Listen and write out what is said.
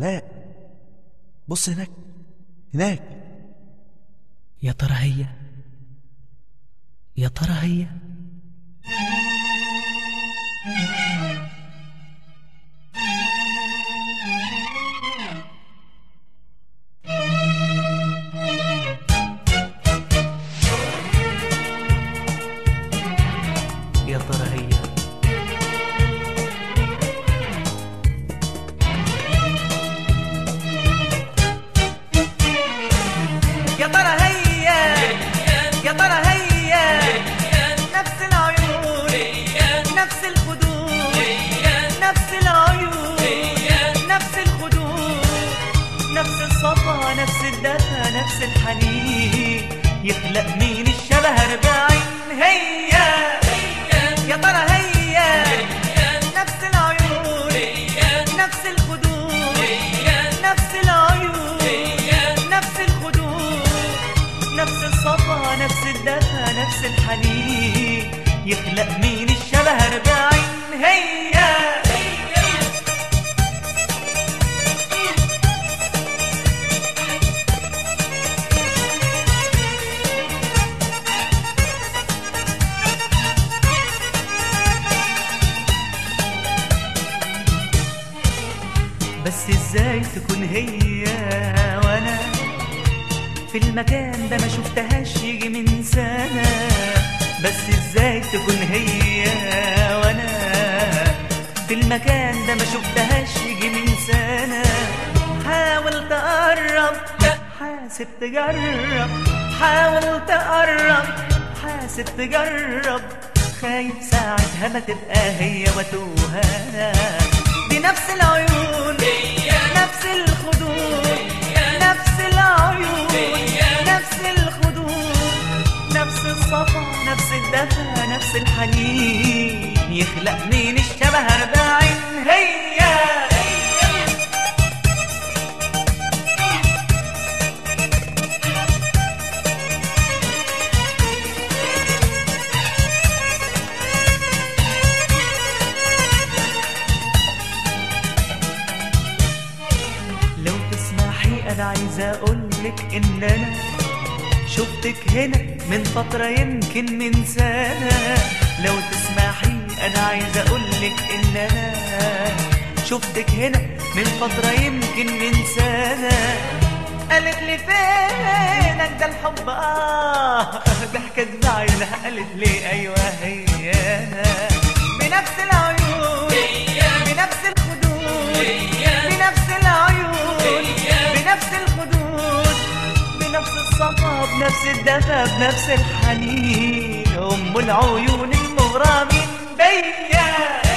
علاء بص هناك هناك يا ترى هي يا ترى هي يا ترى هي يا ترى هي يا ترى هي نفس العيون نفس الخدود نفس العيون نفس الخدود نفس الصفا نفس الدفى نفس الحنين يخلق مين الشبه أربعين هي يا ترى هي نفس العيون نفس الخدود نفس العيون نفس الخدود نفس الصفا نفس الدفى نفس الحنين يخلق مين الشبه أربعين هي بس ازاي تكون هي وانا في المكان ده ما شفتهاش يجي من سنة بس ازاي تكون هي وانا في المكان ده ما شفتهاش يجي من سنة حاول تقرب حاسب تجرب حاول تقرب حاسب تجرب خايف ساعتها ما تبقى هي وتوهنا دي نفس العيون نفس الخدود نفس العيون نفس الخدود نفس الصفا نفس الدفى نفس الحنين يخلق مين الشبه أربعين هي لو تسمحي انا عايزه اقولك ان انا شفتك هنا من فترة يمكن من سنة لو تسمحي انا عايزه اقولك ان انا شفتك هنا من فترة يمكن من سنة قالت لي فينك ده الحب اه ضحكت بعينها قالت لي ايوه هي انا بنفس العيون بنفس الخدود بنفس العيون بنفس الخدود بنفس الصفا بنفس الدفى بنفس الحنين ام العيون المغرمين بيا